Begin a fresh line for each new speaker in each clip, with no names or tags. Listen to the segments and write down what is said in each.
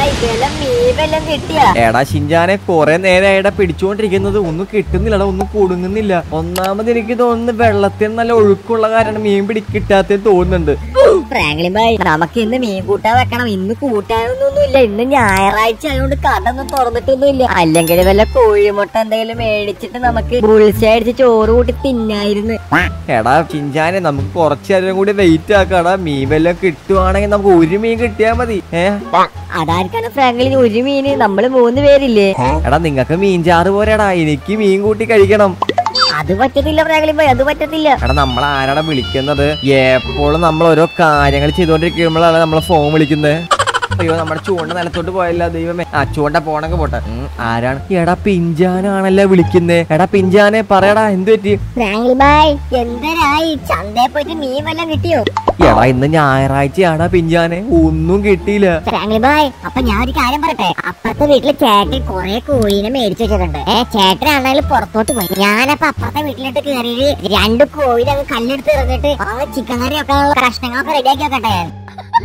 ഫ്രാങ്ക്ലിബായ് വല്ലം മീൻ വല്ലം കിട്ടിയാ
എടാ ഷിൻജാനെ കുറെ നേരമായിടാ പിടിച്ചുകൊണ്ടിരിക്കുന്നത് ഒന്നും കിട്ടുന്നില്ലടാ ഒന്നും കൊടുങ്ങുന്നില്ല ഒന്നാമത് എനിക്ക് തോന്നുന്നു വെള്ളത്തിന് നല്ല ഒഴുക്കുള്ള കാരണം മീൻ പിടി കിട്ടാത്തത് തോന്നുന്നുണ്ട്
ഫ്രാങ്ക്ലിബായ് നമുക്ക് ഇന്ന് മീൻ കൂട്ടാൻ വെക്കണം ഇന്ന് കൂട്ടാനൊന്നുമില്ല ഇന്ന് ഞായറാഴ്ച ആയതുകൊണ്ട് കടൊന്നും തുറന്നിട്ടൊന്നുമില്ല അല്ലെങ്കിൽ വല്ല കോഴിമുട്ട എന്തെങ്കിലും മേടിച്ചിട്ട് നമുക്ക് ബുൾസ അടിച്ച് ചോറ് കൂട്ടി തിന്നായിരുന്നു
എടാ ഷിൻജാനെ നമുക്ക് കുറച്ചു നേരം കൂടി വെയിറ്റ് ആക്കാടാ മീൻ വല്ലതും കിട്ടുവാണെങ്കിൽ നമുക്ക് ഒരു മീൻ കിട്ടിയാ മതി ഏ
അതാർക്കാണ് ഫ്രാങ്ക്ലിന് ഒരു മീന് നമ്മള് മൂന്ന് പേരില്ലേ
എടാ നിങ്ങക്ക് മീൻ ചാറ് പോരെടാ എനിക്ക് മീൻ കൂട്ടി കഴിക്കണം
അത് പറ്റത്തില്ല ഫ്രാങ്ക്ലിബായ് അത് പറ്റത്തില്ല
എടാ നമ്മൾ ആരാടാ വിളിക്കുന്നത് എപ്പോഴും നമ്മൾ ഓരോ കാര്യങ്ങൾ ചെയ്തുകൊണ്ടിരിക്കുമ്പോഴാണ് നമ്മളെ ഫോൺ വിളിക്കുന്നത് അയ്യോ നമ്മുടെ ചൂണ്ട നിലത്തോട്ട് പോയല്ല ദൈവമേ ആ ചൂണ്ട പോണെങ്കിൽ പോട്ടെ ഉം, ആരാണ് എടാ പിഞ്ചാനാണല്ലേ വിളിക്കുന്നേ എടാ പിഞ്ചാനെ പറയടാ എന്ത് പറ്റി
ഫ്രാങ്ക്ലിബായ് എന്തരായി ചന്തയിൽ പോയിട്ട് മീൻ വല്ലതും കിട്ടിയോ
എടാ ഇന്ന് ഞായറാഴ്ചയാടാ പിഞ്ചാനെ ഒന്നും കിട്ടിയില്ല
ഫ്രാങ്ക്ലിബായ് അപ്പൊ ഞാൻ ഒരു കാര്യം പറയട്ടെ അപ്പുറത്തെ വീട്ടില് ചേട്ടൻ കൊറേ കോഴിനെ മേടിച്ചു വെച്ചിട്ടുണ്ട് ഏ ചേട്ടനാണെങ്കിലും പുറത്തോട്ട് പോയി ഞാനപ്പൊ അപ്പുറത്തെ വീട്ടിലോട്ട് കയറിയിട്ട് രണ്ട് കോഴി അങ്ങ് കല്ലെടുത്ത് എറിഞ്ഞിട്ട് ആ ചിക്കൻ കറി ഒക്കെ കഷ്ണങ്ങളൊക്കെ റെഡിയാക്കി വെക്കട്ടെ ഞാൻ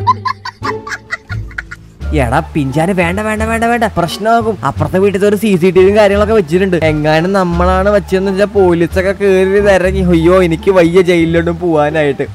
എടാ പിഞ്ചാനെ വേണ്ട വേണ്ട വേണ്ട വേണ്ട പ്രശ്നമാകും അപ്പുറത്തെ വീട്ടിൽ ഒരു സി സി ടി വിയും കാര്യങ്ങളൊക്കെ വെച്ചിട്ടുണ്ട് എങ്ങാനും നമ്മളാണ് വെച്ചതെന്ന് വെച്ചാൽ പോലീസൊക്കെ കയറി ഇറങ്ങി അയ്യോ എനിക്ക് വയ്യ ജയിലിലോട്ടും പോവാനായിട്ട്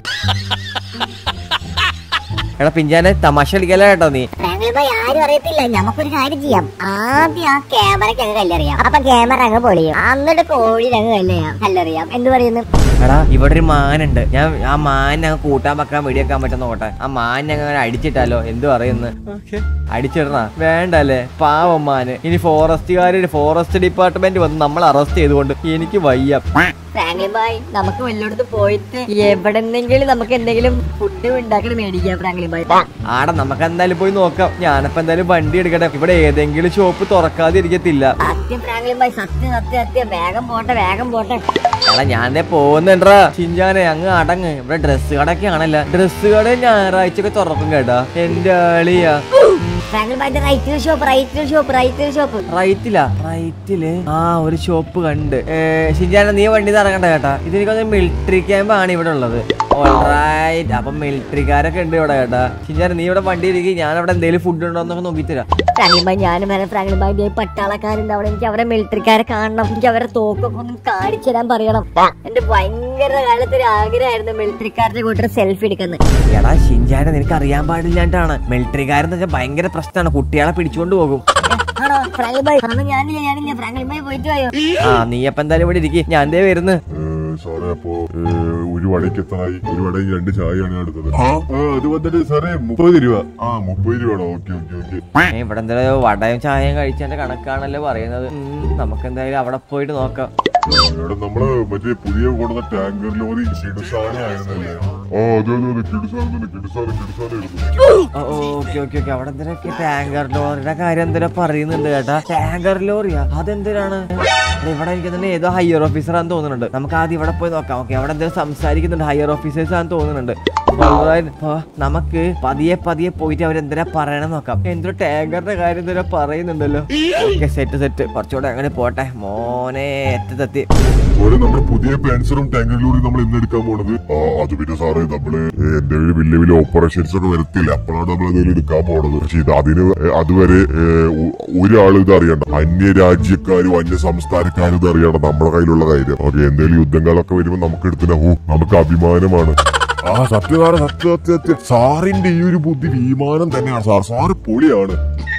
എടാ പിഞ്ചാനെ തമാശ കളിക്കല കേട്ടോ നീ
ഫ്രാങ്ക്ലിബായ് ആരും അറിയത്തില്ല നമുക്കൊരു കാര്യം ചെയ്യാം ആദ്യം ആ ക്യാമറയ്ക്ക് അങ്ങ് കല്ലെറിയാം അപ്പൊ ക്യാമറ അങ്ങ് പൊളിയും എന്നിട്ട് കോഴി അങ്ങ് കല്ലെറിയാം കല്ലെറിയാം എന്ത് പറയുന്നു
എടാ ഇവിടെ ഒരു മാനുണ്ട് ഞാൻ ആ മാനിനെ അങ്ങ് കൂട്ടാൻ വെക്കാൻ വെടിവെക്കാൻ പറ്റുന്ന നോട്ടെ ആ മാനിനെ അങ്ങനെ അടിച്ചിട്ടാലോ എന്ത് പറയുന്നു അടിച്ചിടണ വേണ്ട അല്ലേ പാവം മാന് ഇനി ഫോറസ്റ്റുകാര് ഫോറസ്റ്റ് ഡിപ്പാർട്ട്മെന്റ് വന്ന് നമ്മൾ അറസ്റ്റ് ചെയ്തുകൊണ്ട് എനിക്ക് വയ്യ
ഫ്രാങ്ക്ലിബായ് നമുക്ക് വല്ലോടത്ത് പോയിട്ട് എവിടെന്നെങ്കിലും നമുക്ക് എന്തെങ്കിലും ഫുഡ് ഉണ്ടാക്കി മേടിക്കാം ഫ്രാങ്ക്ലിബായ്
ആടെ നമുക്ക് എന്തായാലും പോയി നോക്കാം ഞാനിപ്പോ എന്തായാലും വണ്ടി എടുക്കട്ടെ ഇവിടെ ഏതെങ്കിലും ഷോപ്പ് തുറക്കാതിരിക്കത്തില്ല
സത്യം ഫ്രാങ്ക്ലിബായ് സത്യം സത്യം സത്യം വേഗം പോട്ടെ വേഗം പോട്ടെ
എടാ ഞാൻ പോകുന്നുണ്ടാ ചിഞ്ചാനെ അങ്ങ് അടങ്ങ് ഇവിടെ ഡ്രസ്സ് കടയൊക്കെ ആണല്ലോ ഡ്രസ്സ് കട ഞായറാഴ്ച ഒക്കെ തുറക്കും കേട്ടാ എന്റെ ആളിയാ
ഫ്രാങ്ക്ലിബായിന്റെ right shop right shop right shop
റൈറ്റിലാ റൈറ്റില് ആ ഒരു ഷോപ്പ് കണ്ട് ഷിജാന നീ വണ്ടി ഇറങ്ങണ്ട കേട്ടാ ഇതെനിക്കൊന്ന് മിലിറ്ററി ക്യാമ്പ് ആണ് ഇവിടെ ഉള്ളത് ഓൾറൈറ്റ് അപ്പൊ മിലിറ്ററിക്കാരൊക്കെ ഉണ്ട് ഇവിടെ കേട്ടാ ഷിജാന നീ ഇവിടെ വണ്ടി ഇരിക്കും ഞാൻ അവിടെ എന്തെങ്കിലും ഫുഡ് ഉണ്ടോ എന്നൊക്കെ നോക്കി തരാം
ഫ്രാങ്ക്ലിബായ് ഞാനും വരാം ഫ്രാങ്ക്ലിബായിന്റെ പട്ടാളക്കാരുണ്ട് അവിടെ എനിക്ക് അവരെ മിലിറ്ററിക്കാരെ കാണണം എനിക്ക് അവരെ തോക്കൊക്കെ ഒന്ന് കാണിച്ചു തരാൻ പറയണം എന്റെ ഭയങ്കര കാലത്ത് ഒരു ആഗ്രഹമായിരുന്നു മിലിറ്ററിക്കാരുടെ കൂട്ടർ സെൽഫി എടുക്കുന്നത്
എടാ ഷിൻജാനെ നിനക്ക് അറിയാൻ പാടില്ലാണ്ടാണ് മിലിറ്ററിക്കാരെന്ന് വെച്ചാൽ ഭയങ്കര പ്രശ്നമാണ് കുട്ടികളെ പിടിച്ചുകൊണ്ട് പോകും
ആണോ ഫ്രാങ്ക്ലിബായ് അന്ന് ഞാനില്ല ഞാനില്ല ഫ്രാങ്ക്ലിബായ് പോയിട്ട് പോയോ
ആ നീ അപ്പൊ എന്തായാലും ഇവിടെ ഇരിക്കും ഞാൻ ദേ വരുന്നു
ഏ, സാറേ അപ്പോ ഏ, ഒരു വടയ്ക്ക് എത്രയായി ഒരു വടയും രണ്ട് ചായയാണ് ഞാൻ എടുത്തത് ആ അത് വന്നിട്ട് സാറേ മുപ്പത് രൂപ ആ മുപ്പത് രൂപയാണോ ഓക്കെ ഓക്കെ ഓക്കെ
ഏ, ഇവിടെ എന്തായാലും വടയും ചായയും കഴിച്ചതിന്റെ കണക്കാണല്ലോ പറയുന്നത് ഉം, നമുക്ക് എന്തായാലും അവിടെ പോയിട്ട് നോക്കാം
ഇവിടെ നമ്മള് മറ്റേ പുതിയ കൊണ്ടുവന്ന ടാങ്കർ ലോറി കിടുസാന ആയിരുന്നല്ലേ ആ അതെ അതെ അതെ കിടുസാന തന്നെ കിടുസാന കിടുസാനായിരുന്നു
ഓക്കെ ഓക്കെ ഓക്കെ അവിടെ എന്തിനൊക്കെ ടാങ്കർ ലോറിയുടെ കാര്യം എന്തിനാ പറയുന്നുണ്ട് കേട്ടാ ടാങ്കർ ലോറിയാ അതെന്തിനാണ് എടാ, ഇവിടെ എനിക്ക് തന്നെ ഏതോ ഹയർ ഓഫീസർ ആണെന്ന് തോന്നുന്നുണ്ട് നമുക്ക് ആദ്യം ഇവിടെ പോയി നോക്കാം ഓക്കെ അവിടെ എന്തെങ്കിലും സംസാരിക്കുന്നുണ്ട് ഹയർ ഓഫീസേഴ്സ് ആണെന്ന് തോന്നുന്നുണ്ട് Alright, അപ്പൊ നമുക്ക് പതിയെ പതിയെ പോയിട്ട് അവരെന്തിനാ പറയണം നോക്കാം എന്തൊരു ടാങ്കറിന്റെ കാര്യം എന്തിനാ പറയുന്നുണ്ടല്ലോ ഓക്കെ സെറ്റ് സെറ്റ് കുറച്ചുകൂടെ അങ്ങനെ പോട്ടെ മോനെ എത്തി തെത്തി
ഓരോ നമ്മുടെ പുതിയ പെൻസറും ടാങ്കർ ലോറി നമ്മൾ ഇന്ന് എടുക്കാൻ പോണത് ആ അത് പിന്നെ സാറേ നമ്മള് ഏ, എന്റെ ഒരു വലിയ വലിയ ഓപ്പറേഷൻസ് ഒക്കെ വരത്തില്ല അപ്പോഴാണ് നമ്മൾ എന്തെങ്കിലും എടുക്കാൻ പോണത് പക്ഷെ ഇത് അതിന് ഏ, അതുവരെ ഏ, ഒ- ഒരാളും ഇത് അറിയണ്ട അന്യ രാജ്യക്കാരും അന്യ സംസ്ഥാനക്കാരും ഇത് അറിയണ്ട നമ്മുടെ കയ്യിലുള്ള കാര്യം ഓക്കെ എന്തെങ്കിലും യുദ്ധങ്ങളൊക്കെ വരുമ്പോ നമുക്ക് എടുത്തില്ല ഓ നമുക്ക് അഭിമാനമാണ് ആ സത്യം സാറേ സത്യം സത്യം സത്യം സാറിന്റെ ഈ ഒരു ബുദ്ധി വിമാനം തന്നെയാണ് സാർ സാറ് പൊളിയാണ്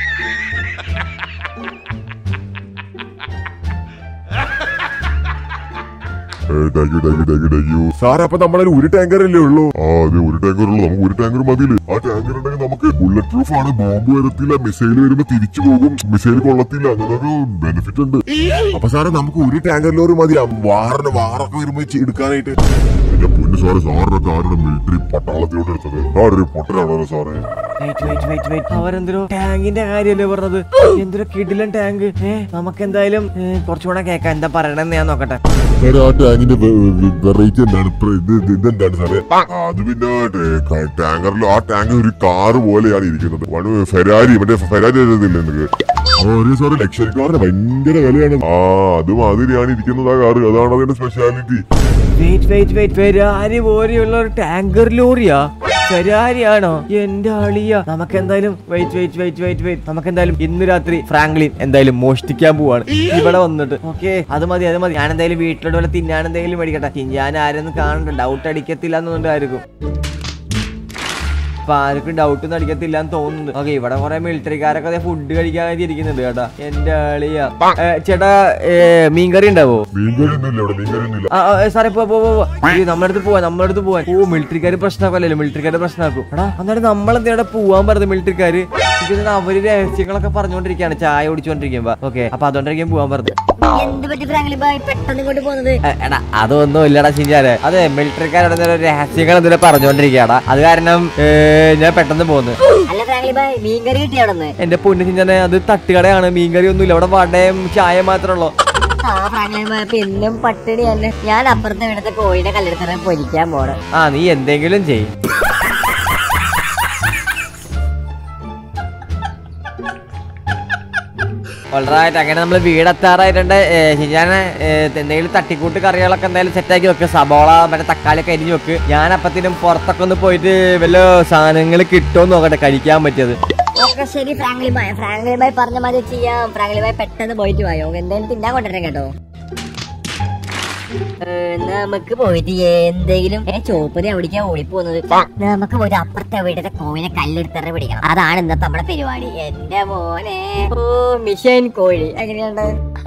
thank you thank you thank you thank you sir അപ്പൊ നമ്മളതിൽ ഒരു ടാങ്കർ അല്ലേ ഉള്ളൂ ആ അതെ ഒരു ടാങ്കർ ഉള്ളൂ നമുക്ക് ഒരു ടാങ്കർ മതിയില് ആ ടാങ്കർ ഉണ്ടെങ്കിൽ നമുക്ക് ബുള്ളറ്റ് പ്രൂഫ് ആണ് ബോംബ് വരത്തില്ല മിസൈൽ വരുമ്പോ തിരിച്ചു പോകും മിസൈൽ കൊള്ളത്തില്ല അങ്ങനെ ഒരു ബെനിഫിറ്റ് ഉണ്ട് അപ്പൊ സാറേ നമുക്ക് ഒരു ടാങ്കർ ലോറി മതി ആ വാറിന് വാറൊക്കെ വരുമ്പോ ചെ- എടുക്കാനായിട്ട് എന്റെ പൊന്നു സാറ് സാറിനൊക്കെ ആരുടെ മിലിറ്ററി പട്ടാളത്തിലോട്ട് എടുത്തത് സാറൊരു പൊട്ടനാണല്ലോ സാറേ
വെയിറ്റ് വെയിറ്റ് വെയിറ്റ് വെയിറ്റ് അവരെന്തൊരു ടാങ്കിന്റെ കാര്യല്ലേ പറഞ്ഞത് എന്തൊരു കിടിലൻ ടാങ്ക് ഏ നമുക്ക് എന്തായാലും ഏ, കുറച്ചുകൂടെ കേക്കാം എന്താ പറയണെന്ന് ഞാൻ നോക്കട്ടെ
സാറേ ആ ടാങ്കിന്റെ വെറൈറ്റി എന്താണ് ഇപ്പൊ ഇത് ഇത് ഇതെന്താണ് സാറേ ആ, അത് പിന്നെ ടാങ്കറിൽ ആ ടാങ്ക് ഒരു കാറ് പോലെയാണ് ഇരിക്കുന്നത് വൺ ഫെരാരി മറ്റേ ഫെരാരി എഴുതില്ല എനിക്ക് ആ സാറ് ലക്ഷറി കാറിന് ഭയങ്കര വിലയാണ് ആ അത് മാതിരിയാണ് ഇരിക്കുന്നത് ആ കാറ് അതാണ് അതിന്റെ speciality
wait wait wait Ferrari പോലെയുള്ള ഒരു ടാങ്കർ ലോറിയാ ശരിയാണോ എന്റെ അളിയ നമുക്ക് എന്തായാലും wait wait wait wait wait നമുക്ക് എന്തായാലും ഇന്ന് രാത്രി ഫ്രാങ്ക്ലിൻ എന്തായാലും മോഷ്ടിക്കാൻ പോവാണ് ഇവിടെ വന്നിട്ട് ഓക്കെ അത് മതി അത് മതി ഞാൻ എന്തായാലും വീട്ടിലോട്ട് വല്ല തിന്നാൻ എന്തെങ്കിലും മേടിക്കട്ടെ ഞാൻ ആരെയൊന്നും കാണണ്ട ഡൗട്ട് അടിക്കത്തില്ല എന്നുണ്ടായിരിക്കും അപ്പൊ ആർക്കും ഡൗട്ട് ഒന്നും അടിക്കത്തില്ല എന്ന് തോന്നുന്നുണ്ട് ഓക്കെ ഇവിടെ കുറെ മിലിറ്ററിക്കാരൊക്കെ ഫുഡ് കഴിക്കാനായിട്ട് ഇരിക്കുന്നുണ്ട് ചേട്ടാ എന്റെ ആളിയാ ഏ, ചേട്ടാ ഏ, മീൻകറി ഉണ്ടാവോ
മീൻകറി ഒന്നുമില്ല ഇവിടെ മീൻകറി ഒന്നുമില്ല
ആ, ആ, സാറേ പോ പോ പോ, പോ. ഈ നമ്മുടെ അടുത്ത് പോവാ നമ്മുടെ അടുത്ത് പോവാൻ ഓ മിലിറ്ററിക്കാര് പ്രശ്നമാക്കല്ലോ മിലിറ്ററിക്കാര് പ്രശ്നമാക്കും എടാ അന്നേരം നമ്മൾ എന്തിനാ പോവാൻ പറഞ്ഞു മിലിറ്ററിക്കാര് എനിക്ക് തോന്നുന്നു അവര് രഹസ്യങ്ങളൊക്കെ പറഞ്ഞുകൊണ്ടിരിക്കുകയാണ് ചായ കുടിച്ചോണ്ടിരിക്കുമ്പോ ഓക്കെ അപ്പൊ അതുകൊണ്ടായിരിക്കും പോവാൻ പറഞ്ഞു
എന്ത് പറ്റി ഫ്രാങ്ക്ലി ബായ് പെട്ടെന്ന് ഇങ്ങോട്ട് പോകുന്നത്
എ, എടാ അതൊന്നും ഇല്ലടാ ചിഞ്ചാരെ അതെ മിലിറ്ററിക്കാരുടെ എന്തെങ്കിലും രഹസ്യങ്ങൾ എന്തെങ്കിലും പറഞ്ഞുകൊണ്ടിരിക്കുകയാടാ അത് കാരണം ഏ, ഞാൻ പെട്ടെന്ന് പോന്നു
അല്ല ഫ്രാങ്ക്ലി ബായ് മീൻകറി കിട്ടി അവിടെ നിന്ന്
എന്റെ പൊന്നു ചിഞ്ചാനെ അത് തട്ടുകടയാണ് മീൻകറി ഒന്നുമില്ല അവിടെ വടയും ചായ മാത്രമേ ഉള്ളൂ
ആ ഫ്രാങ്ക്ലി ബായ് ഇപ്പൊ എന്നും പട്ടിണി തന്നെ ഞാൻ അപ്പുറത്തെ ഇവിടുത്തെ കോഴിനെ കല്ലെടുത്തറ പൊരിക്കാൻ പോണ്
ആ നീ എന്തെങ്കിലും ചെയ് ഓൾറൈറ്റ് അങ്ങനെ നമ്മൾ വീടെത്താറായിട്ടുണ്ട് ഞാൻ എന്തെങ്കിലും തട്ടിക്കൂട്ട് കറികളൊക്കെ എന്തായാലും സെറ്റാക്കി വെക്ക് സബോള മറ്റേ തക്കാളി ഒക്കെ അരിഞ്ഞു വെക്ക് ഞാൻ അപ്പത്തിനും പുറത്തൊക്കെ ഒന്ന് പോയിട്ട് വല്ല സാധനങ്ങൾ കിട്ടുമോ നോക്കട്ടെ കഴിക്കാൻ പറ്റിയത്
ഓക്കെ ശരി ഫ്രാങ്ക്ലി ബായ് ഫ്രാങ്ക്ലി ബായ് പറഞ്ഞ മാതിരി ചെയ്യാം ഫ്രാങ്ക്ലി ബായ് പെട്ടെന്ന് പോയിട്ട് പോയോ എന്തായാലും തിന്നാൻ കൊണ്ടുവരാം കേട്ടോ ഏ, നമുക്ക് പോയിട്ട് എന്തെങ്കിലും ഏ, ചോപ്പതി എവിടേക്കാ ഓടിപ്പോകുന്നത് നമുക്ക് പോയിട്ട് അപ്പുറത്തെ വീട്ടിലെ കോഴിനെ കല്ലെടുത്തറ പിടിക്കണം അതാണ് ഇന്നത്തെ നമ്മുടെ പരിപാടി എന്റെ മോനെ ഓ മിഷൻ കോഴി എങ്ങനെയുണ്ട്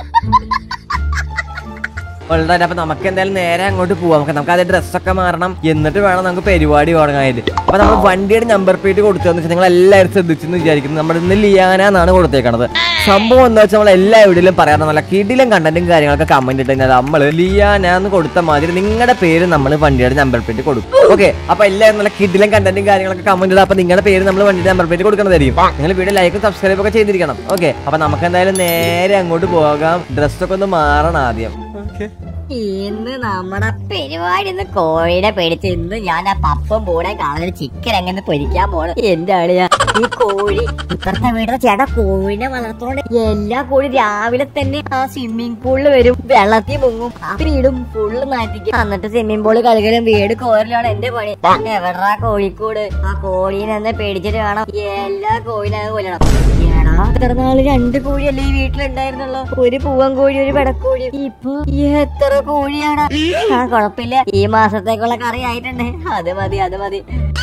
ഓൾറൈറ്റ് അപ്പൊ നമുക്ക് എന്തായാലും നേരെ അങ്ങോട്ട് പോവാം നമുക്ക് നമുക്ക് അത് ഡ്രസ്സൊക്കെ മാറണം എന്നിട്ട് വേണം നമുക്ക് പരിപാടി തുടങ്ങാനായിട്ട് അപ്പൊ നമ്മൾ വണ്ടിയുടെ നമ്പർ പ്ലേറ്റ് കൊടുത്തതെന്ന് വെച്ചാൽ നിങ്ങൾ എല്ലാവരും ശ്രദ്ധിച്ചെന്ന് വിചാരിക്കുന്നു നമ്മുടെ ഇന്ന് ലിയാന എന്നാണ് കൊടുത്തേക്കണത് സംഭവം എന്താ വെച്ചാൽ നമ്മൾ എല്ലാ വീഡിയോയിലും പറയാറ് നല്ല കിടിലും കണ്ടന്റും കാര്യങ്ങളൊക്കെ കമന്റ് ഇട്ട് കഴിഞ്ഞാൽ നമ്മൾ ലിയാന എന്ന് കൊടുത്ത മാതിരി നിങ്ങളുടെ പേര് നമ്മൾ വണ്ടിയുടെ നമ്പർ പ്ലേറ്റ് കൊടുക്കും ഓക്കെ അപ്പൊ എല്ലാവരും നല്ല കിടിലും കണ്ടന്റും കാര്യങ്ങളൊക്കെ കമന്റ് ഇടാം അപ്പൊ നിങ്ങളുടെ പേര് നമ്മൾ വണ്ടിയുടെ നമ്പർ പ്ലേറ്റ് കൊടുക്കുന്നതായിരിക്കും നിങ്ങൾ വീഡിയോ ലൈക്കും സബ്സ്ക്രൈബ് ഒക്കെ ചെയ്തിരിക്കണം ഓക്കെ അപ്പൊ നമുക്ക് എന്തായാലും നേരെ അങ്ങോട്ട് പോകാം ഡ്രസ്സൊക്കെ ഒന്ന് മാറണം ആദ്യം
ഇന്ന് നമ്മുടെ പരിപാടി ഇന്ന് കോഴിനെ പേടിച്ച് ഇന്ന് ഞാൻ ആ പപ്പും കൂടെ കളഞ്ഞ ചിക്കൻ എങ്ങനെ പൊരിക്കാൻ പോണ് എന്റെ ആളിയാ ഈ കോഴി ഇപ്പുറത്തെ വീട്ടിലെ ചേട്ടാ കോഴിനെ വളർത്തോണ്ട് എല്ലാ കോഴി രാവിലെ തന്നെ ആ സ്വിമ്മിംഗ് പൂളിൽ വരും വെള്ളത്തിൽ മുങ്ങും വീടും ഫുള്ള് നാട്ടിക്കും എന്നിട്ട് സ്വിമ്മിംഗ് പൂള് കളിക്കലും വീട് കോരലാണ് എന്റെ പണി എവിടാ കോഴിക്കൂട് ആ കോഴീനെ ഒന്ന് പേടിച്ചിട്ട് വേണം എല്ലാ കോഴിനെ അങ്ങ് കൊല്ലണം എടാ ഇത്ര നാള് രണ്ട് കോഴിയല്ലേ ഈ വീട്ടിലുണ്ടായിരുന്നുള്ളൂ ഒരു പൂവൻ കോഴി ഒരു പെടക്കോഴി ഇപ്പൊ എത്ര കോഴിയാണ് ആ കുഴപ്പമില്ല ഈ മാസത്തേക്കുള്ള കറി ആയിട്ടുണ്ട് അത് മതി അത് മതി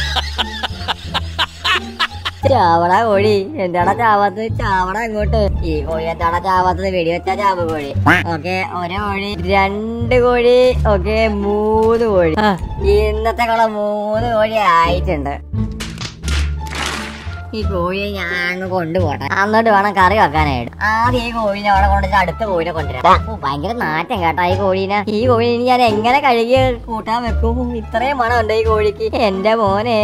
ചാവട കോഴി എന്താടാ ചാവാത്തത് ചാവട അങ്ങോട്ട് ഈ കോഴി എന്താടാ ചാവാത്തത് വെടിവെച്ചാ ചാവ് കോഴി ഓക്കെ ഒരു കോഴി രണ്ട് കോഴി ഓക്കെ മൂന്ന് കോഴി ആ, ഇന്നത്തേക്കുള്ള മൂന്ന് കോഴി ആയിട്ടുണ്ട് ഈ കോഴിയെ ഞാൻ അങ്ങ് കൊണ്ടുപോട്ടെ എന്നിട്ട് വേണം കറി വെക്കാനായിട്ട് ആദ്യം ഈ കോഴിനെ അവിടെ കൊണ്ടുവച്ച് അടുത്ത കോഴിനെ കൊണ്ടുവരാം ഓ, ഭയങ്കര നാറ്റം കേട്ടാ ഈ കോഴീനെ ഈ കോഴി ഇനി ഞാൻ എങ്ങനെ കഴുകി കൂട്ടാൻ വെക്കും ഇത്രയും മണമുണ്ട് ഈ കോഴിക്ക് എന്റെ മോനെ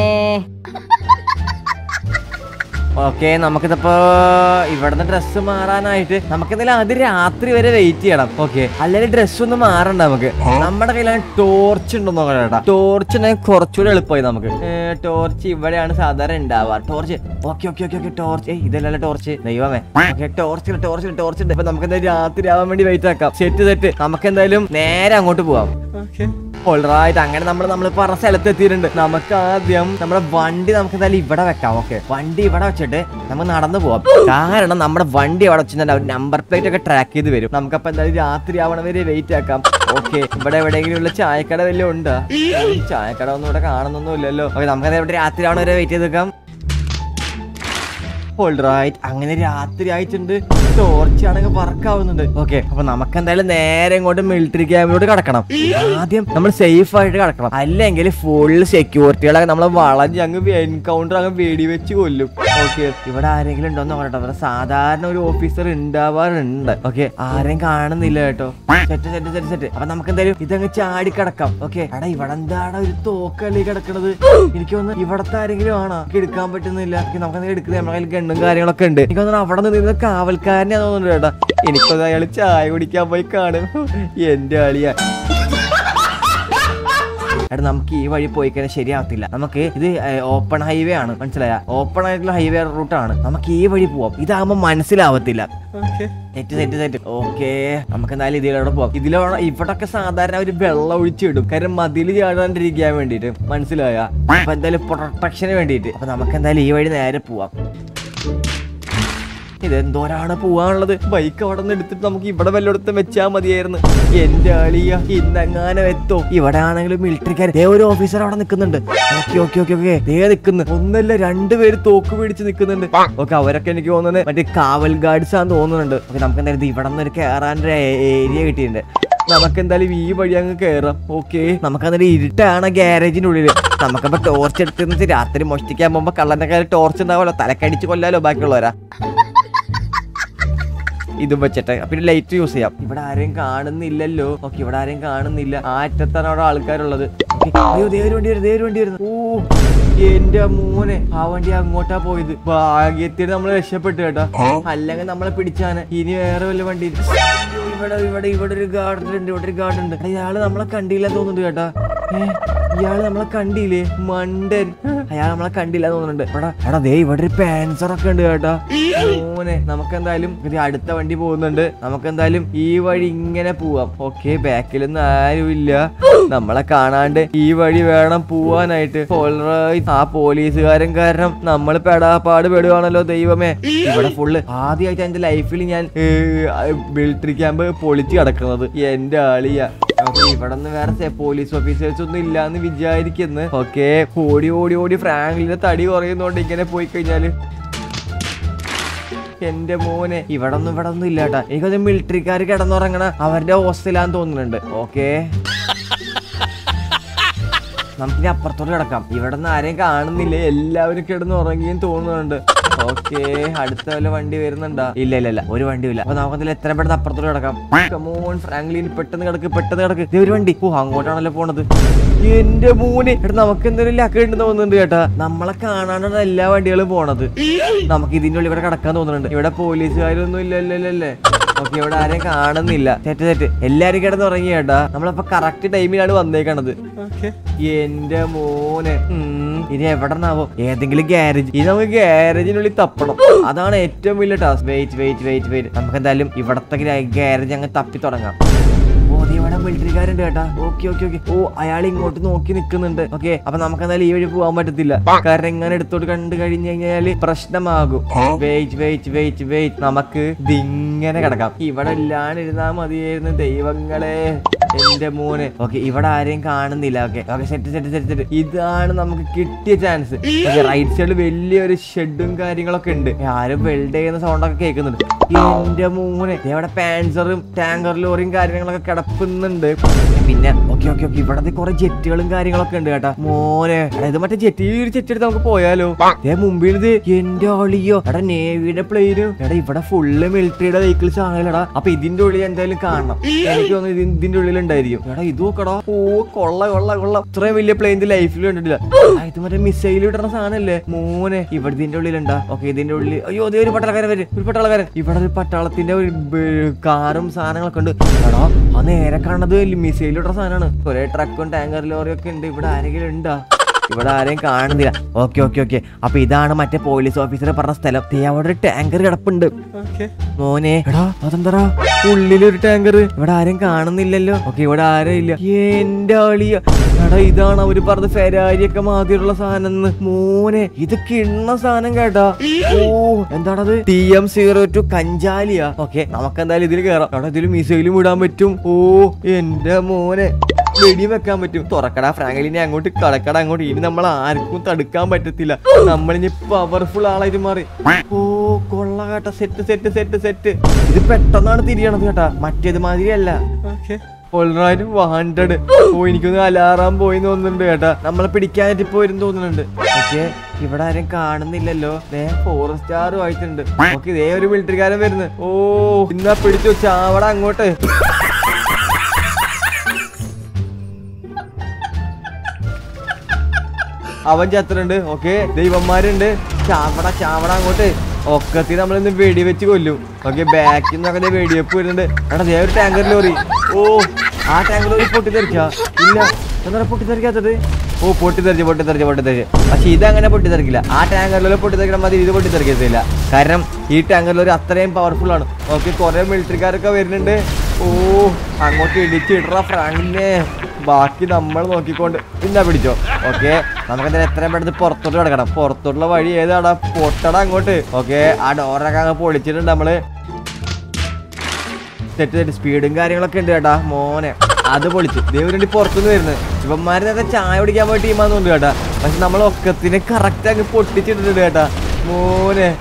ഓക്കെ നമുക്കിതിപ്പോ ഇവിടുന്ന് ഡ്രസ്സ് മാറാനായിട്ട് നമുക്ക് എന്തായാലും അത് രാത്രി വരെ വെയിറ്റ് ചെയ്യണം ഓക്കെ അല്ലെങ്കിൽ ഡ്രസ്സ് ഒന്നും മാറണ്ട നമുക്ക് നമ്മുടെ കയ്യിലാണ് ടോർച്ച് ഉണ്ടോ നോക്കണം കേട്ടോ ടോർച്ച് ഉണ്ടെങ്കിൽ കുറച്ചുകൂടെ എളുപ്പമായി നമുക്ക് ടോർച്ച് ഇവിടെയാണ് സാധാരണ ഉണ്ടാവുക torch okay okay okay okay torch ഇതല്ലല്ലോ ടോർച്ച് ദൈവമേ ഓക്കെ ടോർച്ച് ടോർച്ച് ടോർച്ച് ഉണ്ട് ഇപ്പൊ നമുക്ക് എന്തായാലും രാത്രി ആവാൻ വേണ്ടി വെയിറ്റ് ആക്കാം സെറ്റ് സെറ്റ് നമുക്ക് എന്തായാലും നേരെ അങ്ങോട്ട് പോവാം ഓൾറൈറ്റ് അങ്ങനെ നമ്മൾ നമ്മൾ പറഞ്ഞ സ്ഥലത്ത് എത്തിയിട്ടുണ്ട് നമുക്ക് ആദ്യം നമ്മുടെ വണ്ടി നമുക്ക് എന്തായാലും ഇവിടെ വെക്കാം ഓക്കെ വണ്ടി ഇവിടെ വെച്ചിട്ട് നമുക്ക് നടന്നു പോവാം കാരണം നമ്മുടെ വണ്ടി അവിടെ വെച്ചിട്ടുണ്ടെങ്കിൽ അവർ നമ്പർ പ്ലേറ്റ് ഒക്കെ ട്രാക്ക് ചെയ്ത് വരും നമുക്കപ്പോ എന്തായാലും രാത്രി ആവണ വരെ വെയിറ്റ് ആക്കാം ഓക്കെ ഇവിടെ എവിടെയെങ്കിലും ഉള്ള ചായക്കട വല്ലതും ഉണ്ടോ ഈ ചായക്കട ഒന്നും ഇവിടെ കാണുന്നൊന്നും ഇല്ലല്ലോ ഓക്കെ നമുക്ക് ഇവിടെ രാത്രി ആവണ വരെ വെയിറ്റ് ചെയ്ത് നിൽക്കാം ഓൾറൈറ്റ് അങ്ങനെ രാത്രി ആയിട്ടുണ്ട് ടോർച്ച് ആണെങ്കിൽ വർക്ക് ആവുന്നുണ്ട് ഓക്കെ അപ്പൊ നമുക്ക് എന്തായാലും നേരെ ഇങ്ങോട്ട് മിലിറ്ററി ക്യാമ്പിലോട്ട് കിടക്കണം ആദ്യം നമ്മൾ സേഫ് ആയിട്ട് കിടക്കണം അല്ലെങ്കിൽ ഫുൾ സെക്യൂരിറ്റികളൊക്കെ നമ്മളെ വളഞ്ഞ് അങ്ങ് എൻകൗണ്ടർ അങ്ങ് വെടിവെച്ച് കൊല്ലും ഓക്കെ ഇവിടെ ആരെങ്കിലും ഉണ്ടോന്ന് പറയട്ടെ ഇവിടെ സാധാരണ ഒരു ഓഫീസർ ഉണ്ടാവാറുണ്ട് ഓക്കെ ആരെയും കാണുന്നില്ല കേട്ടോ സെറ്റ് സെറ്റ് സെറ്റ് സെറ്റ് അപ്പൊ നമുക്ക് എന്തായാലും ഇതങ്ങ് ചാടി കിടക്കാം ഓക്കെ എടാ ഇവിടെ എന്താണ് ഒരു തോക്കല്ലേ കിടക്കണത് എനിക്ക് തോന്നുന്നു ഇവിടത്തെ ആരെങ്കിലും ആണോ എനിക്ക് എടുക്കാൻ പറ്റുന്നില്ല എനിക്ക് നമുക്ക് എന്തെങ്കിലും എടുക്കുന്നത് നമ്മുടെ കയ്യിൽ ഗണ്ണും കാര്യങ്ങളൊക്കെ ഉണ്ട് എനിക്ക് തോന്നുന്നു അവിടെ നിന്ന് കാവൽക്കാരനെ തോന്നുന്നു കേട്ടാ എനിക്കൊന്ന് അയാൾ ചായ കുടിക്കാൻ പോയി കാണും എന്റെ ആളിയാ എടാ നമുക്ക് ഈ വഴി പോയി കഴിഞ്ഞാൽ ശരിയാവത്തില്ല നമുക്ക് ഇത് ഓപ്പൺ ഹൈവേ ആണ് മനസ്സിലായ ഓപ്പൺ ആയിട്ടുള്ള ഹൈവേ റൂട്ടാണ് നമുക്ക് ഈ വഴി പോവാം ഇതാകുമ്പോൾ മനസ്സിലാവത്തില്ല സെറ്റ് സെറ്റ് സെറ്റ് ഓക്കെ നമുക്ക് എന്തായാലും ഇതിലൂടെ പോവാം ഇതിലൂടെ ഇവിടൊക്കെ സാധാരണ ഒരു വെള്ളം ഒഴിച്ചിടും കാര്യം മതിൽ ചാടാണ്ടിരിക്കാൻ വേണ്ടിട്ട് മനസ്സിലായ അപ്പൊ എന്തായാലും പ്രൊട്ടക്ഷന് വേണ്ടിട്ട് അപ്പൊ നമുക്ക് എന്തായാലും ഈ വഴി നേരെ പോവാം ഇതെന്തോരാണ് പോവാനുള്ളത് ബൈക്ക് അവിടെ നിന്ന് എടുത്തിട്ട് നമുക്ക് ഇവിടെ വല്ലയിടത്തും വെച്ചാ മതിയായിരുന്നു എന്റെ അളിയ ഇന്നെങ്ങാനും എത്തോ ഇവിടെ ആണെങ്കിലും മിലിറ്ററിക്കാർ ദേ ഒരു ഓഫീസർ അവിടെ നിൽക്കുന്നുണ്ട് ഓക്കെ ഓക്കെ ഓക്കെ ഓക്കെ ദേ നിൽക്കുന്നു ഒന്നല്ല രണ്ടുപേര് തോക്ക് പിടിച്ച് നിൽക്കുന്നുണ്ട് ഓക്കെ അവരൊക്കെ എനിക്ക് തോന്നുന്നത് മറ്റേ കാവൽ ഗാർഡ്സ് ആണെന്ന് തോന്നുന്നുണ്ട് ഓക്കെ നമുക്ക് എന്തായാലും ഇവിടെ നിന്ന് ഒരു കയറാനൊരു ഏരിയ കിട്ടിയിട്ടുണ്ട് നമുക്ക് എന്തായാലും ഈ വഴി അങ്ങ് കയറാം ഓക്കെ നമുക്ക് എന്നിട്ട് ഇരുട്ടാണ് ഗ്യാരേജിന്റെ ഉള്ളില് നമുക്കപ്പോ ടോർച്ച് എടുത്തിരുന്നിട്ട് രാത്രി മോഷ്ടിക്കാൻ പോകുമ്പോ കള്ളന്റെ കയ്യിൽ ടോർച്ച് ഉണ്ടാവുമല്ലോ തലക്കടിച്ച് കൊല്ലാലോ ബാക്കിയുള്ളവരാ ഇതും വെച്ചിട്ട് പിന്നെ ലൈറ്റ് യൂസ് ചെയ്യാം ഇവിടെ ആരെയും കാണുന്നില്ലല്ലോ ഓക്കെ ഇവിടെ ആരെയും കാണുന്നില്ല ആ അറ്റത്താണ് അവിടെ ആൾക്കാരുള്ളത് Okay. അയ്യോ ദേ ഒരു വണ്ടി വരുന്നു ദേ ഒരു വണ്ടി വരുന്നു ഓ എന്റെ മോനെ ആ വണ്ടി അങ്ങോട്ടാ പോയത് ഭാഗ്യത്തിന് നമ്മൾ രക്ഷപ്പെട്ടു കേട്ടോ അല്ലെങ്കിൽ നമ്മളെ പിടിച്ചാണ് ഇനി വേറെ വല്ല വണ്ടി അയ്യോ, ഇവിടെ ഇവിടെ ഇവിടെ ഒരു ഗാർഡൻ ഉണ്ട് ഇവിടെ ഒരു ഗാർഡൻ ഉണ്ട് എടാ, ഇയാള് നമ്മളെ കണ്ടില്ല തോന്നുന്നുണ്ട് കേട്ടാ ഏ, ഇയാള് നമ്മളെ കണ്ടില്ലേ മണ്ടൻ അയാൾ നമ്മളെ കണ്ടില്ല തോന്നുന്നുണ്ട് എടാ എടാ ദേ ഇവിടെ ഒരു പാൻസർ ഒക്കെ ഉണ്ട് കേട്ടാ മോനെ നമുക്ക് എന്തായാലും ഇത് അടുത്ത വണ്ടി പോകുന്നുണ്ട് നമുക്ക് എന്തായാലും ഈ വഴി ഇങ്ങനെ പോവാം ഓക്കെ ബാക്കിലൊന്നും ആരുമില്ല നമ്മളെ കാണാണ്ട് ഈ വഴി വേണം പോവാനായിട്ട് Alright. ആ പോലീസുകാരൻ കാരണം നമ്മൾ പെടാപ്പാട് പെടുവാണല്ലോ ദൈവമേ ഇവിടെ ഫുള്ള് ആദ്യമായിട്ട് എന്റെ ലൈഫിൽ ഞാൻ മിലിറ്ററി ക്യാമ്പ് പൊളിച്ച് കിടക്കുന്നത് എന്റെ ആളിയ അപ്പൊ ഇവിടെ നിന്ന് വേറെ പോലീസ് ഓഫീസേഴ്സ് ഒന്നും ഇല്ലാന്ന് വിചാരിക്കുന്നു ഓക്കെ ഓടി ഓടി ഓടി ഫ്രാങ്കിലിന്റെ തടി കുറയുന്നോണ്ട് ഇങ്ങനെ പോയി കഴിഞ്ഞാല് എന്റെ മോനെ ഇവിടെ ഒന്നും ഇവിടെ ഒന്നും ഇല്ല കേട്ടാ എനിക്കത് മിലിറ്ററിക്കാർ കിടന്നുറങ്ങണ അവരുടെ ഹോസ്റ്റലാന്ന് തോന്നുന്നുണ്ട് ഓക്കെ നമുക്കിനി അപ്പുറത്തോട്ട് കിടക്കാം ഇവിടെ നിന്ന് ആരെയും കാണുന്നില്ല എല്ലാവരും കിടന്ന് ഉറങ്ങിയും തോന്നുന്നുണ്ട് ഓക്കെ അടുത്ത വല്ല വണ്ടി വരുന്നുണ്ടാ ഇല്ല ഇല്ല ഇല്ല ഒരു വണ്ടിയും അപ്പൊ നമുക്ക് അതിൽ എത്ര പെട്ടെന്ന് അപ്പുറത്തോട്ട് കിടക്കാം കമോൺ ഫ്രാങ്ക്ലിൻ പെട്ടെന്ന് കിടക്ക് പെട്ടെന്ന് കിടക്ക് ദേ ഒരു വണ്ടി ഓ അങ്ങോട്ടാണല്ലോ പോണത് എന്റെ മോനെ എടാ നമുക്ക് എന്തെങ്കിലും ലക്ക് ഉണ്ട് തോന്നുന്നുണ്ട് കേട്ടാ നമ്മളെ കാണാനാണ് എല്ലാ വണ്ടികളും പോണത് നമുക്ക് ഇതിന്റെ ഉള്ളിൽ ഇവിടെ കിടക്കാൻ തോന്നുന്നുണ്ട് ഇവിടെ പോലീസുകാരൊന്നും ഇല്ലല്ലേ ഓക്കെ ഇവിടെ ആരെയും കാണുന്നില്ല തെറ്റ് തെറ്റ് എല്ലാരും കിടന്ന് ഉറങ്ങി കേട്ടാ നമ്മളിപ്പോ കറക്റ്റ് ടൈമിലാണ് വന്നേക്കണത് എന്റെ മോനെ ഉം, ഇനി എവിടെന്നാവോ ഏതെങ്കിലും ഗ്യാരേജ് ഇനി നമുക്ക് ഗ്യാരേജിനുള്ളിൽ തപ്പണം അതാണ് ഏറ്റവും വലിയ task wait wait wait wait നമുക്ക് എന്തായാലും ഇവിടത്തെ ഗ്യാരേജ് അങ്ങ് തപ്പി തുടങ്ങാം ഓ ദേ ഇവിടെ മിലിറ്ററിക്കാരുണ്ട് കേട്ടാ ഓക്കെ ഓക്കെ ഓക്കെ ഓ അയാൾ ഇങ്ങോട്ട് നോക്കി നിൽക്കുന്നുണ്ട് ഓക്കെ അപ്പൊ നമുക്ക് എന്തായാലും ഈ വഴി പോകാൻ പറ്റത്തില്ല കാരണം എങ്ങനെ എടുത്തോട്ട് കണ്ടു കഴിഞ്ഞു കഴിഞ്ഞാല് പ്രശ്നമാകും വെയിറ്റ് വെയിറ്റ് വെയിറ്റ് വെയിറ്റ് നമുക്ക് ഇതിങ്ങനെ കിടക്കാം ഇവിടെ ഇല്ലാണ്ടിരുന്നാ മതിയായിരുന്നു ദൈവങ്ങളെ എന്റെ മോനെ ഓക്കെ ഇവിടെ ആരെയും കാണുന്നില്ല okay okay set set set set ഇതാണ് നമുക്ക് കിട്ടിയ ചാൻസ് റൈറ്റ് സൈഡിൽ വലിയൊരു ഷെഡും കാര്യങ്ങളൊക്കെ ഉണ്ട് ആരും വെൽഡ് ചെയ്യുന്ന സൗണ്ട് ഒക്കെ കേൾക്കുന്നുണ്ട് എന്റെ മോനെ ദേ ഇവിടെ പാൻസറും ടാങ്കർ ലോറിയും കാര്യങ്ങളൊക്കെ കിടപ്പുന്നുണ്ട് പിന്നെ ഓക്കെ ഓക്കെ ഓക്കെ ഇവിടെ കുറെ ജെറ്റുകളും കാര്യങ്ങളൊക്കെ ഉണ്ട് കേട്ടാ മോനെ എടാ, ഇത് മറ്റേ ജെറ്റ് ഈ ഒരു ജെറ്റ് എടുത്ത് നമുക്ക് പോയാലോ ദേ മുമ്പിൽ ഇത് എന്റെ ആളിയോ എടാ നേവിയുടെ പ്ലെയിനും എടാ ഇവിടെ ഫുള്ള് മിലിറ്ററിയുടെ വെഹിക്കിൾസ് ആണല്ലോടാ അപ്പൊ ഇതിന്റെ ഉള്ളിൽ എന്തായാലും കാണണം എനിക്ക് തോന്നുന്നു ഇത് ഇതിന്റെ ഉള്ളിൽ ഉണ്ടായിരിക്കും എടാ ഇത് നോക്കടാ ഓ കൊള്ള കൊള്ള കൊള്ള ഇത്രയും വലിയ പ്ലെയിൻ ലൈഫിൽ കണ്ടിട്ടില്ല ആ, ഇത് മറ്റേ മിസൈൽ ഇടുന്ന സാധനല്ലേ മോനെ ഇവിടെ ഇതിന്റെ ഉള്ളിലുണ്ടാ ഓക്കെ ഇതിന്റെ ഉള്ളിൽ അയ്യോ അതേ ഒരു പട്ടാളക്കാരൻ വരും ഒരു പട്ടാളക്കാരൻ ഇവിടെ ഒരു പട്ടാളത്തിന്റെ ഒരു ബ- കാറും സാധനങ്ങളൊക്കെ ഉണ്ട് എടാ ആ നേരെ കാണുന്നത് മിസൈൽ ഇടുന്ന സാധനമാണ് കുറെ ട്രക്കും ടാങ്കർ ലോറിയും ഒക്കെ ഉണ്ട് ഇവിടെ ആരെങ്കിലും ഉണ്ടാ ഇവിടെ ആരെയും കാണുന്നില്ല ഓക്കെ ഓക്കെ ഓക്കെ അപ്പൊ ഇതാണ് മറ്റേ പോലീസ് ഓഫീസർ പറഞ്ഞ സ്ഥലം ദേ അവിടെ ഒരു ടാങ്കർ കിടപ്പുണ്ട് മോനെ എടാ അതെന്താ ഉള്ളിലൊരു ടാങ്കർ ഇവിടെ ആരും കാണുന്നില്ലല്ലോ ഓക്കെ ഇവിടെ ആരും ഇല്ല എന്റെ അളിയ എടാ ഇതാണ് അവര് പറഞ്ഞ ഫെരാരിയൊക്കെ മാതിരിയുള്ള സാധനം മോനെ ഇത് കിണ്ണ സാധനം കേട്ടാ ഓ എന്താണത് ടി എം സീറോ ടു കഞ്ചാലിയ ഓക്കെ നമുക്ക് എന്തായാലും ഇതിൽ കയറാം എടാ ഇതിൽ മിസൈലും വിടാൻ പറ്റും ഓ എന്റെ മോനെ വെടി വെക്കാൻ പറ്റും തുറക്കടാ ഫ്രാങ്കലിനെ അങ്ങോട്ട് കളക്കട അങ്ങോട്ട് ഇനി നമ്മൾ ആർക്കും തടുക്കാൻ പറ്റത്തില്ല നമ്മളിനി പവർഫുൾ ആളായിട്ട് മാറി ഓ കൊള്ള കേട്ടാ സെറ്റ് സെറ്റ് സെറ്റ് സെറ്റ് ഇത് പെട്ടെന്നാണ് തിരിയണത് കേട്ടാ മറ്റേത് മാതിരിയല്ല ഓൾറൈറ്റ് വാണ്ടഡ് ഓ എനിക്കൊന്ന് അലാറാൻ പോയി തോന്നുന്നുണ്ട് കേട്ടാ നമ്മളെ പിടിക്കാനായിട്ട് ഇപ്പൊ വരും തോന്നുന്നുണ്ട് ഓക്കെ ഇവിടെ ആരും കാണുന്നില്ലല്ലോ ദേ ഫോർ സ്റ്റാറും ആയിട്ടുണ്ട് ഓക്കെ ഇതേ ഒരു മിലിറ്ററിക്കാരൻ വരുന്നു ഓ ഇന്നാ പിടിച്ചു ചാവട അങ്ങോട്ട് അവൻ ചത്തുണ്ട് ഓക്കെ ദൈവന്മാരുണ്ട് ചാവട ചാവട അങ്ങോട്ട് ഒക്കത്തി നമ്മളിന്ന് വെടിവെച്ച് കൊല്ലും ഓക്കെ ബാക്കിൽ നിന്നൊക്കെ ദേ വെടിവെപ്പ് വരുന്നുണ്ട് എടാ ദേ ഒരു ടാങ്കർ ലോറി ഓ ആ ടാങ്കർ ലോറി പൊട്ടിത്തെറിച്ചാ ഇല്ല എന്താ പൊട്ടിത്തെറിക്കാത്തത് ഓ പൊട്ടിത്തെറിച്ച് പൊട്ടിത്തെറിച്ച് പൊട്ടിത്തെറിച്ച് പക്ഷെ ഇതങ്ങനെ പൊട്ടിത്തെറിക്കില്ല ആ ടാങ്കറിൽ പൊട്ടിത്തെറിക്കണം മതി ഇത് പൊട്ടിത്തെറിക്കത്തില്ല കാരണം ഈ ടാങ്കറിൽ ഒരു അത്രയും പവർഫുൾ ആണ് ഓക്കെ കുറെ മിലിറ്ററിക്കാരൊക്കെ വരുന്നുണ്ട് ഓ അങ്ങോട്ട് ഇടിച്ച് ഇടറ ഫ്രാങ്കിനെ ബാക്കി നമ്മൾ നോക്കിക്കൊണ്ട് ഇന്നാ പിടിച്ചോ ഓക്കെ നമുക്ക് എന്തായാലും എത്രയും പെട്ടെന്ന് പുറത്തോട്ട് കിടക്കണം പുറത്തോട്ടുള്ള വഴി ഏതാടാ പൊട്ടട അങ്ങോട്ട് ഓക്കെ ആ ഡോറൊക്കെ അങ്ങ് പൊളിച്ചിട്ടുണ്ട് നമ്മള് തെറ്റ് തെറ്റ് സ്പീഡും കാര്യങ്ങളൊക്കെ ഉണ്ട് കേട്ടാ മോനെ അത് പൊളിച്ച് ദേവരുണ്ടി പുറത്തുനിന്ന് വരുന്നത് ഇവന്മാര് നേരത്തെ ചായ കുടിക്കാൻ പോയ ടീമാന്നുണ്ട് കേട്ടാ പക്ഷെ നമ്മൾ ഒക്കത്തിന് കറക്റ്റ് അങ്ങ് പൊട്ടിച്ചിട്ടുണ്ട് കേട്ടാ മോനെ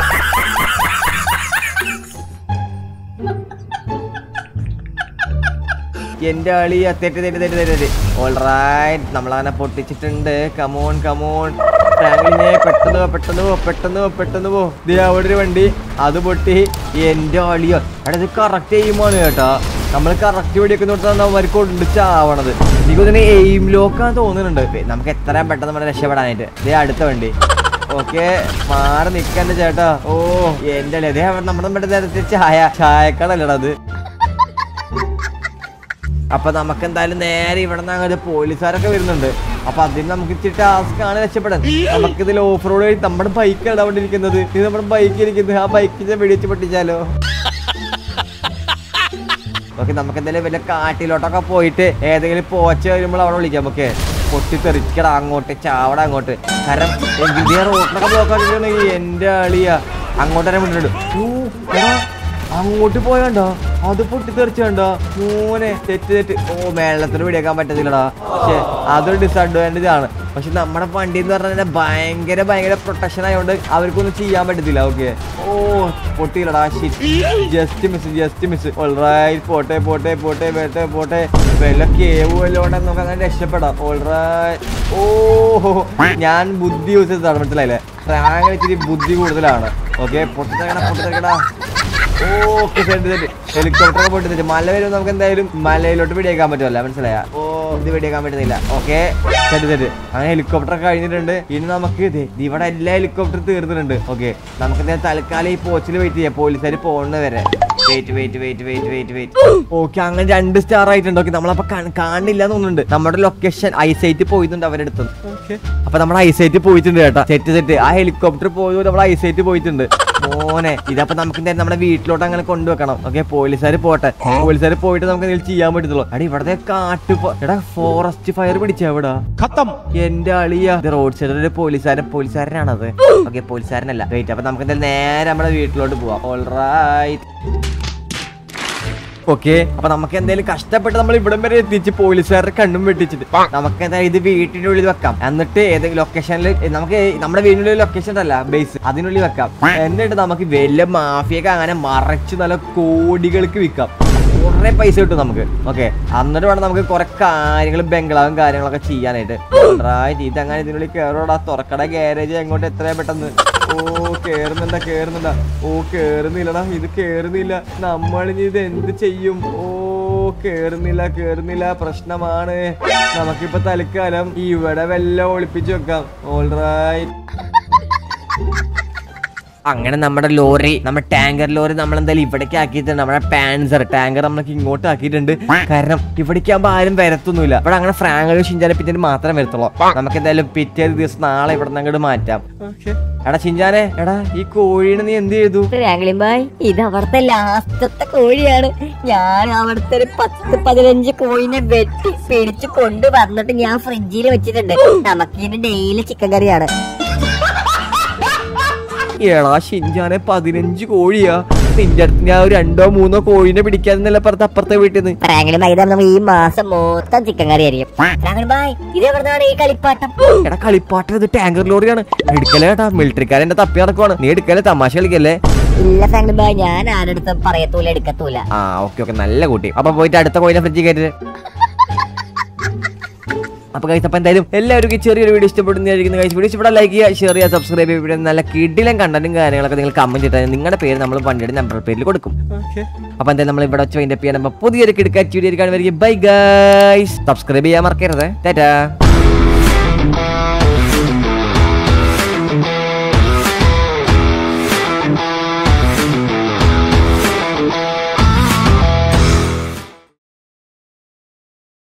എന്റെ ആളി തെറ്റ് തെറ്റ് തെറ്റ് തെറ്റ് തെറ്റ് ഓൾറൈറ്റ് നമ്മളങ്ങനെ പൊട്ടിച്ചിട്ടുണ്ട് കമോൺ കമോൺ ഫ്രാങ്ക്ലിനെ പെട്ടെന്ന് പോ, പെട്ടെന്ന് പോ പെട്ടെന്ന് പോ പെട്ടെന്ന് പോ ദേ അവിടെ ഒരു വണ്ടി അത് പൊട്ടി എന്റെ ആളിയോ എടാ ഇത് കറക്റ്റ് എയിമാണ് കേട്ടാ നമ്മൾ കറക്റ്റ് വെടിയൊക്കെ നോട്ടാണ് അവർക്ക് കൊണ്ട് ചാവണത് എനിക്ക് തന്നെ എയിം ലോക്കാന്ന് തോന്നുന്നുണ്ട് ഇപ്പൊ നമുക്ക് എത്രയും പെട്ടെന്ന് നമ്മുടെ രക്ഷപ്പെടാനായിട്ട് ദേ അടുത്ത വണ്ടി ഓക്കെ മാറി നിക്കണ്ട ചേട്ടാ ഓ എന്റെ അല്ലേ ദേ അവിടെ നമ്മുടെ നമ്മുടെ നേരത്തെ ചായ ചായക്കടല്ലടാ അത് അപ്പൊ നമുക്ക് എന്തായാലും നേരെ ഇവിടെ നിന്ന് അങ്ങനെ പോലീസുകാരൊക്കെ വരുന്നുണ്ട് അപ്പൊ അതിന് നമുക്ക് ഇച്ചിരി ടാസ്ക് ആണ് രക്ഷപ്പെടാൻ നമുക്ക് ഇതിൽ ഓഫ് റോഡ് വഴി നമ്മുടെ ബൈക്ക് ഇടാണ്ടിരിക്കുന്നത് ഇത് നമ്മുടെ ബൈക്ക് ഇരിക്കുന്നത് ആ ബൈക്കിനെ വെടിച്ച് പൊട്ടിച്ചാലോ ഓക്കെ നമുക്ക് എന്തായാലും വല്ല കാട്ടിലോട്ടൊക്കെ പോയിട്ട് ഏതെങ്കിലും പോച്ച വരുമ്പോൾ അവിടെ വിളിക്കാം ഓക്കെ പൊട്ടിത്തെറിക്കട അങ്ങോട്ട് ചാവട അങ്ങോട്ട് കാരണം ഇന്ത്യ റോഡിനൊക്കെ ബ്ലോക്ക് എന്റെ അളിയ അങ്ങോട്ട് തന്നെ വിട്ടിട്ടുണ്ട് ഊ, എടാ, അങ്ങോട്ട് പോയണ്ടോ അത് പൊട്ടിത്തെറിച്ചണ്ടോ മോനെ തെറ്റ് തെറ്റ് ഓ മേളത്തിന് പിടിയേക്കാൻ പറ്റത്തില്ലടാ പക്ഷെ അതൊരു ഡിസഡ്വാൻറ്റേജ് ആണ് പക്ഷെ നമ്മുടെ വണ്ടി എന്ന് പറഞ്ഞാൽ ഭയങ്കര ഭയങ്കര പ്രൊട്ടക്ഷൻ ആയതുകൊണ്ട് അവർക്കൊന്നും ചെയ്യാൻ പറ്റത്തില്ല ഓക്കെ ഓ പൊട്ടിയില്ലടാ just miss just miss alright പോട്ടെ പോട്ടെ പോട്ടെ പോട്ടെ പോട്ടെ വല്ല കേവ് വല്ലോണ്ടെന്ന് നമുക്ക് അങ്ങനെ രക്ഷപ്പെടാം ഓൾറൈറ്റ് ഓ ഞാൻ ബുദ്ധി യൂസ് ചെയ്തതാണ് മനസ്സിലായില്ലേ റാങ്ക് ഇച്ചിരി ബുദ്ധി കൂടുതലാണ് ഓക്കെ പൊട്ടിത്തെറിക്കണ പൊട്ടിത്തെറിക്കടാ ഓക്കെ സെറ്റ് സെറ്റ് ഹെലികോപ്റ്റർ ഒക്കെ പൊട്ടി മല വരുമ്പോൾ നമുക്ക് എന്തായാലും മലയിലോട്ട് വെടിയേക്കാൻ പറ്റുമല്ല മനസ്സിലായ ഓ ഇത് വെടിയേക്കാൻ പറ്റുന്നില്ല ഓക്കെ സെറ്റ് സെറ്റ് അങ്ങനെ ഹെലികോപ്റ്റർ ഒക്കെ കഴിഞ്ഞിട്ടുണ്ട് ഇനി നമുക്ക് ഇത് ഇവിടെ എല്ലാ ഹെലികോപ്റ്റർ തീർന്നിട്ടുണ്ട് ഓക്കെ നമുക്ക് എന്തായാലും തൽക്കാലം ഈ പോച്ചിൽ വെയിറ്റ് ചെയ്യാം പോലീസുകാർ പോകുന്ന വരെ wait wait wait wait wait wait okay അങ്ങനെ രണ്ട് സ്റ്റാർ ആയിട്ടുണ്ട് ഓക്കെ നമ്മളപ്പോ കാ- കാണില്ല എന്ന് തോന്നുന്നുണ്ട് നമ്മുടെ ലൊക്കേഷൻ ഐസൈറ്റ് പോയിട്ടുണ്ട് അവരുടെ അടുത്ത് അപ്പൊ നമ്മുടെ ഐസൈറ്റ് പോയിട്ടുണ്ട് കേട്ടാ സെറ്റ് സെറ്റ് ആ ഹെലികോപ്റ്റർ പോയത് നമ്മുടെ ഐസൈറ്റ് പോയിട്ടുണ്ട് മോനെ ഇതപ്പൊ നമുക്ക് എന്തായാലും നമ്മുടെ വീട്ടിലോട്ട് അങ്ങനെ കൊണ്ടുവെക്കണം ഓക്കെ പോലീസുകാർ പോട്ടെ പോലീസുകാർ പോയിട്ട് നമുക്ക് എന്തെങ്കിലും ചെയ്യാൻ പറ്റത്തുള്ളൂ എടാ ഇവിടത്തെ കാട്ടു എടാ ഫോറസ്റ്റ് ഫയർ പിടിച്ച എവിടാ എന്റെ അളിയ റോഡ് സൈഡിൽ ഒരു പോലീസുകാരൻ പോലീസുകാരനാണത് ഓക്കെ പോലീസുകാരനല്ല വെയിറ്റ് അപ്പൊ നമുക്ക് എന്തായാലും നേരെ നമ്മുടെ വീട്ടിലോട്ട് പോവാം ഓൾറൈറ്റ് ഓക്കെ അപ്പൊ നമുക്ക് എന്തായാലും കഷ്ടപ്പെട്ട് നമ്മൾ ഇവിടം വരെ എത്തിച്ച് പോലീസുകാരുടെ കണ്ണും വെട്ടിച്ചിട്ട് നമുക്ക് എന്തായാലും ഇത് വീട്ടിന്റെ ഉള്ളിൽ വെക്കാം എന്നിട്ട് ഏതെങ്കിലും ലൊക്കേഷനിൽ നമുക്ക് നമ്മുടെ വീടിന്റെ ലൊക്കേഷൻ അല്ല ബേസ് അതിനുള്ളിൽ വെക്കാം എന്നിട്ട് നമുക്ക് വലിയ മാഫിയൊക്കെ അങ്ങനെ മറച്ച് നല്ല കോടികൾക്ക് വിൽക്കാം കുറെ പൈസ കിട്ടും നമുക്ക് ഓക്കെ എന്നിട്ട് വേണം നമുക്ക് കുറെ കാര്യങ്ങളും ബംഗ്ലാവും കാര്യങ്ങളൊക്കെ ചെയ്യാനായിട്ട് റൈറ്റ് ഇതങ്ങനെ ഇതിനുള്ളിൽ കയറോടാ തുറക്കട ഗ്യാരേജ് എങ്ങോട്ട് എത്രയും പെട്ടെന്ന് ഓ കേറുന്നുണ്ട കേറുന്നുണ്ട ഓ കേറുന്നില്ലടാ ഇത് കേറുന്നില്ല നമ്മളിനി ഇത് എന്ത് ചെയ്യും ഓ കേറുന്നില്ല കേറുന്നില്ല പ്രശ്നമാണ് നമുക്കിപ്പോ തൽക്കാലം ഇവിടെ വല്ല ഒളിപ്പിച്ചു വെക്കാം ഓൾറൈറ്റ് അങ്ങനെ നമ്മുടെ ലോറി നമ്മുടെ ടാങ്കർ ലോറി നമ്മൾ എന്തായാലും ഇവിടേക്ക് ആക്കിയിട്ടുണ്ട് നമ്മുടെ പാൻസർ ടാങ്കർ നമ്മൾക്ക് ഇങ്ങോട്ട് ആക്കിയിട്ടുണ്ട് കാരണം ഇവിടേക്ക് ആകുമ്പോൾ ആരും വരത്തൊന്നുമില്ല ഇവിടെ അങ്ങനെ ഫ്രാങ്ക് ഷിഞ്ചാനെ പിന്നീട് മാത്രം വരത്തുള്ളൂ നമുക്ക് എന്തായാലും പിറ്റേ ദിവസം നാളെ ഇവിടെ നിന്ന് അങ്ങോട്ട് മാറ്റാം എടാ ഷിഞ്ചാനെ എടാ ഈ കോഴീനെ നീ എന്ത് ചെയ്തു
ബായ് ഇത് അവിടുത്തെ ലാസ്റ്റത്തെ കോഴിയാണ് ഞാൻ അവിടുത്തെ ഒരു പത്ത് പതിനഞ്ച് കോഴിനെ വെട്ടി പിടിച്ച് കൊണ്ട് വന്നിട്ട് ഞാൻ ഫ്രിഡ്ജിൽ വെച്ചിട്ടുണ്ട് നമുക്കിനി ഡെയിലി ചിക്കൻ കറിയാണ്
എടാ ഷിഞ്ചാനെ പതിനഞ്ച് കോഴിയാ നിന്റെ അടുത്ത് ഞാൻ ഒരു രണ്ടോ മൂന്നോ കോഴീനെ പിടിക്കാന്നല്ല പറഞ്ഞ അപ്പുറത്തെ വീട്ടിൽ നിന്ന്
ഫ്രാങ്കിളും ബായ് നമ്മൾ ഈ മാസം മൊത്തം ചിക്കൻ കറി ആയിരിക്കും ഫ്രാങ്കിളും ബായ് ഇത് എവിടുന്നാണ് ഈ കളിപ്പാട്ടം
എടാ കളിപ്പാട്ടം ഇത് ടാങ്കർ ലോറിയാണ് എടുക്കലേ ഏട്ടാ മിലിറ്ററിക്കാരൻ എന്റെ തപ്പി നടക്കുവാണ് നീ എടുക്കല്ലേ തമാശ കളിക്കല്ലേ
ഇല്ല ഫ്രാങ്കിളും ബായ് ഞാൻ ആരെടുത്തും പറയത്തൂല എടുക്കത്തൂല
ആ ഓക്കെ ഓക്കെ നല്ല കുട്ടി അപ്പൊ പോയിട്ട് അടുത്ത കോയിനെ ഫ്രിഡ്ജിൽ കയറ്റി അപ്പൊ കഴിച്ച് അപ്പൊ എന്തായാലും എല്ലാവർക്കും ഈ ചെറിയൊരു വീഡിയോ ഇഷ്ടപ്പെടുന്നതായിരിക്കും കഴിച്ച് വീഡിയോ ഇഷ്ടപ്പെടാൻ ലൈക്ക് ചെയ്യുക ഷെയർ ചെയ്യുക സബ്സ്ക്രൈബ് ചെയ്യുക ഇവിടെ നല്ല കിടിലം കണ്ടന്റും കാര്യങ്ങളൊക്കെ നിങ്ങൾ കമന്റ് ചെയ്താൽ നിങ്ങളുടെ പേര് നമ്മൾ വണ്ടിയുടെ നമ്പർ പേരിൽ കൊടുക്കും അപ്പൊ എന്തായാലും നമ്മൾ ഇവിടെ വെച്ച് അതിന്റെ ചെയ്യാൻ പുതിയൊരു കിടക്കാച്ച് വീഡിയോ കാണുമായിരിക്കും ബൈ ഗൈസ് സബ്സ്ക്രൈബ് ചെയ്യാൻ മറക്കരുത് ടാറ്റാ